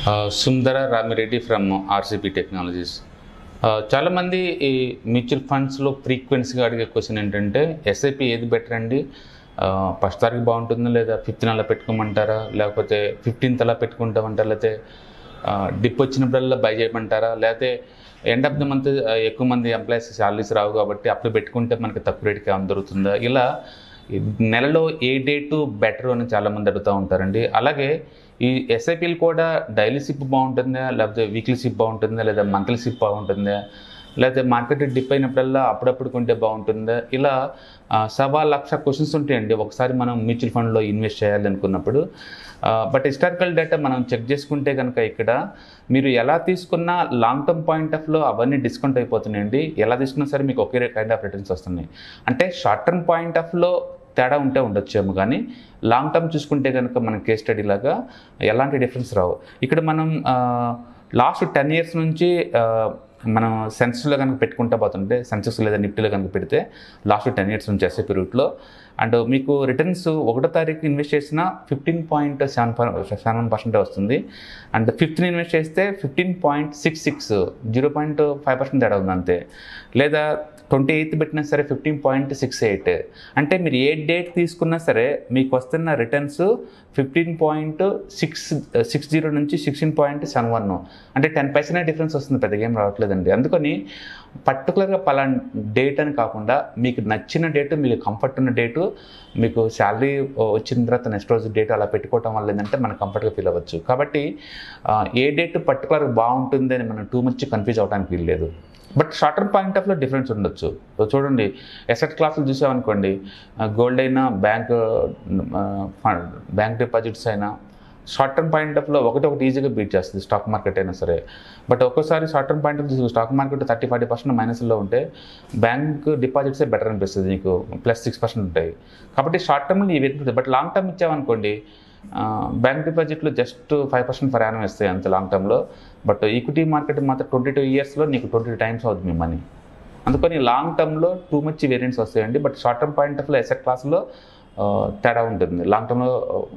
Sundara Ramireddy from RCP technologies చాలామంది ఈ mutual ఫండ్స్లో ఫ్రీక్వెన్సీగా అడిగే క్వశ్చన్ ఏంటంటే ఎస్ఐపి ఏది బెటర్ అండి ఫస్ట్ తారీఖు బాగుంటుందా లేదా ఫిఫ్టీన్ అలా పెట్టుకోమంటారా లేకపోతే ఫిఫ్టీన్త్ అలా పెట్టుకుంటామంటారా లేకపోతే డిప్ వచ్చినప్పుడల్లా బై చేయమంటారా లేకపోతే ఎండ్ ఆఫ్ ద మంత్ ఎక్కువ మంది ఎంప్లాయీస్ శాలరీస్ రావు కాబట్టి అప్పుడు పెట్టుకుంటే మనకి తక్కువ రేటుకి ఏమైనా దొరుకుతుందా ఇలా ఈ నెలలో ఏ డేటు బెటర్ అని చాలామంది అడుగుతూ ఉంటారండి అలాగే ఈ ఎస్ఐపిలు కూడా డైలీ సిప్ బాగుంటుందా లేకపోతే వీక్లీ సిప్ బాగుంటుందా లేదా మంత్లీ సిప్ బాగుంటుందా లేకపోతే మార్కెట్ డిప్ అయినప్పుడల్లా అప్పుడప్పుడు కొంటే బాగుంటుందా ఇలా ఆ, సవా లక్ష క్వశ్చన్స్ ఉంటాయండి ఒకసారి మనం మ్యూచువల్ ఫండ్లో ఇన్వెస్ట్ చేయాలి అనుకున్నప్పుడు బట్ హిస్టారికల్ డేటా మనం చెక్ చేసుకుంటే కనుక ఇక్కడ మీరు ఎలా తీసుకున్నా లాంగ్ టర్మ్ పాయింట్ ఆఫ్లో అవన్నీ డిస్కౌంట్ అయిపోతున్నాయండి ఎలా తీసుకున్నా సరే మీకు ఒకే కైండ్ ఆఫ్ రిటర్న్స్ వస్తున్నాయి అంటే షార్ట్ టర్మ్ పాయింట్ ఆఫ్లో తేడా ఉంటే ఉండొచ్చేమో కానీ లాంగ్ టర్మ్ చూసుకుంటే కనుక మన కేస్ స్టడీ లాగా ఎలాంటి డిఫరెన్స్ రావు ఇక్కడ మనం లాస్ట్ టెన్ ఇయర్స్ నుంచి ఆ, మనం సెన్సెస్లో కనుక పెట్టుకుంటా పోతుంటే సెన్సెస్ లేదా నిఫ్టీలో కనుక పెడితే లాస్ట్ టెన్ ఇయర్స్ నుంచి ఎస్ఐపి రూట్లో అండ్ మీకు రిటర్న్స్ ఒకటో తారీఖు ఇన్వెస్ట్ చేసిన fifteen point seven seven percent వస్తుంది అండ్ ఫిఫ్త్ని ఇన్వెస్ట్ చేస్తే fifteen point six six zero point five percent తేడా ఉంది అంతే లేదా ట్వంటీ ఎయిత్ పెట్టినా సరే ఫిఫ్టీన్ పాయింట్ సిక్స్ ఎయిట్ అంటే మీరు ఏ డేట్ తీసుకున్నా సరే మీకు వస్తున్న returns fifteen point six six zero నుంచి సిక్స్టీన్ పాయింట్ సెవెన్ వన్ అంటే టెన్ పర్సెంట్ డిఫరెన్స్ వస్తుంది పెద్దగా ఏం రావట్లేదండి అందుకని పర్టికులర్గా పలానా డేట్ అని కాకుండా మీకు నచ్చిన డేటు మీకు కంఫర్ట్ ఉన్న డేటు మీకు శాలరీ వచ్చిన తర్వాత నెక్స్ట్ రోజు డేట్ అలా పెట్టుకోవటం వల్ల ఏంటంటే మనం కంఫర్ట్గా ఫీల్ అవ్వచ్చు కాబట్టి ఆ, ఏ డేట్ పర్టికులర్ బాగుంటుంది అని మనం టూ మచ్ కన్ఫ్యూజ్ అవడానికి వీల్లేదు బట్ షార్ట్ టర్మ్ పాయింట్ ఆఫ్లో డిఫరెన్స్ ఉండొచ్చు సో చూడండి ఎసెట్ క్లాసులు చూసామనుకోండి గోల్డ్ అయినా బ్యాంక్ బ్యాంక్ డిపాజిట్స్ అయినా షార్ట్ టర్మ్ పాయింట్ ఆఫ్లో ఒకటి ఒకటి ఈజీగా బీట్ చేస్తుంది స్టాక్ మార్కెట్ అయినా సరే బట్ ఒక్కోసారి short term point of stock market thirty forty percent మైనస్లో ఉంటే బ్యాంక్ డిపాజిట్సే బెటర్ అనిపిస్తుంది నీకు ప్లస్ సిక్స్ పర్సెంట్ ఉంటాయి కాబట్టి షార్ట్ టర్మ్లో ఇవి వెతుకుతాయి బట్ లాంగ్ టర్మ్ ఇచ్చామనుకోండి బ్యాంక్ డిపాజిట్లు just five percent for annum ఇస్తాయి అంత లాంగ్ టర్మ్లో బట్ ఈక్విటీ మార్కెట్ మాత్రం ట్వంటీ టూ ఇయర్స్లో నీకు ట్వంటీ టైమ్స్ అవుతుంది మీ మనీ అందుకని లాంగ్ టర్మ్లో టూ మచ్ వేరియంట్స్ వస్తాయండి బట్ షార్ట్ టర్మ్ పాయింట్ ఆఫ్లో ఎసెట్ క్లాస్లో తేడా ఉంటుంది లాంగ్ టర్మ్లో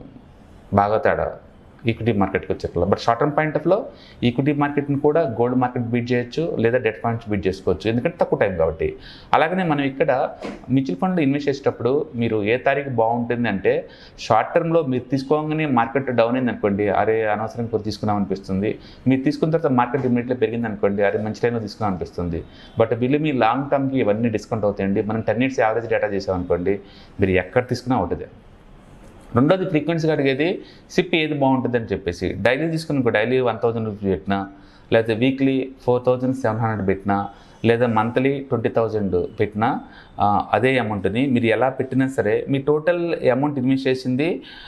బాగా తేడా ఈక్విటీ మార్కెట్కి వచ్చేట్లా బట్ షార్ట్ టర్మ్ పాయింట్ ఆఫ్లో ఈక్విటీ మార్కెట్ని కూడా గోల్డ్ మార్కెట్ బీట్ చేయొచ్చు లేదా డెట్ ఫండ్స్ బీట్ చేసుకోవచ్చు ఎందుకంటే తక్కువ టైం కాబట్టి అలాగనే మనం ఇక్కడ మ్యూచువల్ ఫండ్లో ఇన్వెస్ట్ చేసేటప్పుడు మీరు ఏ తారీఖు బాగుంటుంది అంటే షార్ట్ టర్మ్లో మీరు తీసుకోగానే మార్కెట్ డౌన్ అయింది అనుకోండి అరే అనవసరంగా కొద్ది తీసుకున్నాం అనిపిస్తుంది మీరు తీసుకున్న తర్వాత మార్కెట్ ఇమీడియట్లీ పెరిగింది అనుకోండి అరే మంచి టైంలో తీసుకున్నాం అనిపిస్తుంది బట్ వీళ్ళు మీ లాంగ్ టర్మ్కి ఇవన్నీ డిస్కౌంట్ అవుతాయండి మనం టెన్ ఇయర్స్ యావరేజ్ డేటా చేసామనుకోండి మీరు ఎక్కడ తీసుకున్నా అవుతుంది రెండోది ఫ్రీక్వెన్సీగా అడిగేది సిప్ ఏది బాగుంటుంది అని చెప్పేసి డైలీ తీసుకుని డైలీ వన్ థౌజండ్ రూపీస్ పెట్టినా లేదా weekly four thousand seven hundred పెట్టినా లేదా మంత్లీ ట్వంటీ థౌజండ్ పెట్టినా ఆ, అదే అమౌంట్ని మీరు ఎలా పెట్టినా సరే మీ టోటల్ అమౌంట్ ఇన్వెస్ట్ చేసింది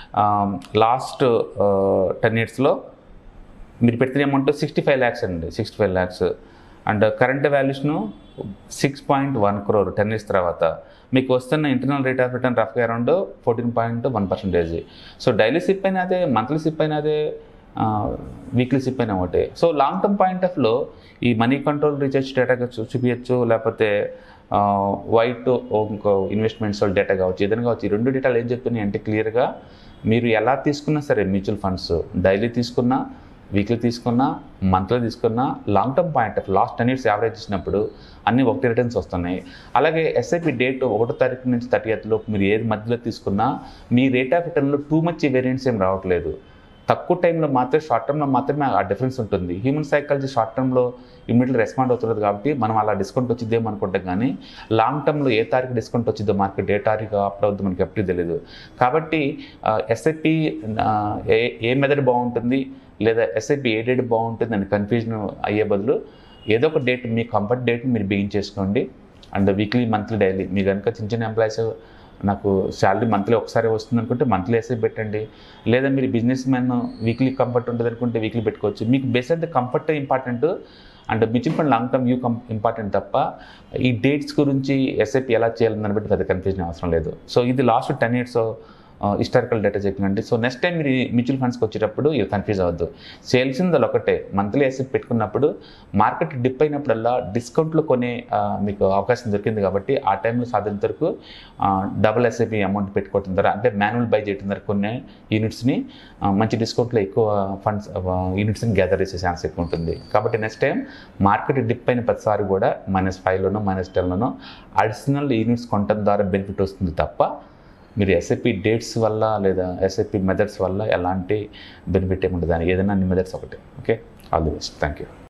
లాస్ట్ టెన్ ఇయర్స్లో మీరు పెట్టిన అమౌంట్ సిక్స్టీ ఫైవ్ ల్యాక్స్ అండి sixty five lakhs and current వాల్యూస్ను six point one crore ten years తర్వాత మీకు వస్తున్న ఇంటర్నల్ రేట్ ఆఫ్ రిటర్న్ రఫ్గా around fourteen point one percentage so daily SIP అయినా అదే మంత్లీ సిప్ అయినా అదే వీక్లీ సిప్ అయినా ఒకటే సో లాంగ్ టర్మ్ పాయింట్ ఆఫ్లో ఈ మనీ కంట్రోల్ రీసెర్చ్ డేటా చూపించచ్చు లేకపోతే వైట్ ఇంకో ఇన్వెస్ట్మెంట్స్ డేటా కావచ్చు ఏదైనా కావచ్చు ఈ రెండు డేటాలు ఏం చెప్తున్నాయి అంటే క్లియర్గా మీరు ఎలా తీసుకున్నా సరే మ్యూచువల్ ఫండ్స్ డైలీ తీసుకున్నా వీక్లీ తీసుకున్నా మంత్లీ తీసుకున్నా long term point of last ten years average ఇచ్చినప్పుడు అన్ని ఒకటి రిటర్న్స్ వస్తున్నాయి అలాగే ఎస్ఐపి డేట్ ఒకటో తారీఖు నుంచి థర్టీ లోపు మీరు ఏది మధ్యలో తీసుకున్నా మీ రేట్ ఆఫ్ రిటర్న్లో టూ మచ్ వేరియంట్స్ ఏం రావట్లేదు తక్కువ టైంలో మాత్రమే షార్ట్ టర్మ్లో మాత్రమే ఆ డిఫరెన్స్ ఉంటుంది హ్యూమన్ సైకాలజీ షార్ట్ టర్మ్లో ఇమీడియట్ రెస్పాండ్ అవుతున్నది కాబట్టి మనం అలా డిస్కౌంట్ వచ్చిద్దేమో అనుకుంటాం కానీ లాంగ్ టర్మ్లో ఏ తారీఖు డిస్కౌంట్ వచ్చిద్దో మార్కెట్ ఏ తారీఖు అప్పుడు అవుతుందో మనకి ఎప్పుడు తెలియదు కాబట్టి ఎస్ఐపి ఏ ఏ మెథడ్ బాగుంటుంది లేదా ఎస్ఐపి ఏ డేట్ బాగుంటుంది అని కన్ఫ్యూజన్ అయ్యే బదులు ఏదో ఒక డేట్ మీ కంఫర్ట్ డేట్ని మీరు బిగిన్ చేసుకోండి అండ్ వీక్లీ మంత్లీ డైలీ మీ కనుక చిన్న చిన్న ఎంప్లాయీస్ నాకు శాలరీ మంత్లీ ఒకసారి వస్తుంది అనుకుంటే మంత్లీ ఎస్ఐ పెట్టండి లేదా మీరు బిజినెస్ మ్యాన్ వీక్లీ కంఫర్ట్ ఉంటుంది అనుకుంటే వీక్లీ పెట్టుకోవచ్చు మీకు బేస్ అయితే comfort important and mutual fund long term view come important తప్ప ఈ డేట్స్ గురించి ఎస్ఐపి ఎలా చేయాలని దాన్ని బట్టి పెద్ద కన్ఫ్యూజన్ అవసరం లేదు సో ఇది last ten years historical data checking అంటే సో నెక్స్ట్ టైం మీరు మ్యూచువల్ ఫండ్స్కి వచ్చేటప్పుడు ఇవి కన్ఫ్యూజ్ అవ్వద్దు చేయాల్సింది అది ఒకటే మంత్లీ ఎస్ఎఫ్ పెట్టుకున్నప్పుడు మార్కెట్ డిప్ అయినప్పుడల్లా డిస్కౌంట్లో కొనే ఆ, మీకు అవకాశం దొరికింది కాబట్టి ఆ టైంలో సాధించిన వరకు డబుల్ ఎస్ఐపి అమౌంట్ పెట్టుకోవడం ద్వారా అంటే మాన్యువల్ బై చేయడం ద్వారా కొనే యూనిట్స్ని ఆ, మంచి డిస్కౌంట్లో ఎక్కువ ఫండ్స్ యూనిట్స్ని గ్యాదర్ చేసే ఛాన్స్ ఎక్కువ ఉంటుంది కాబట్టి నెక్స్ట్ టైం మార్కెట్ డిప్ అయిన ప్రతిసారి కూడా మైనస్ ఫైవ్లోనో మైనస్ టెన్లోనో అడిషనల్ యూనిట్స్ కొనడం ద్వారా బెనిఫిట్ వస్తుంది తప్ప మీరు ఎస్ఐపి డేట్స్ వల్ల లేదా ఎస్ఐపి మెథడ్స్ వల్ల ఎలాంటి బెనిఫిట్ ఏమి ఉండదు దానికి ఏదైనా అన్ని మెథడ్స్ ఒకటే okay all the best thank you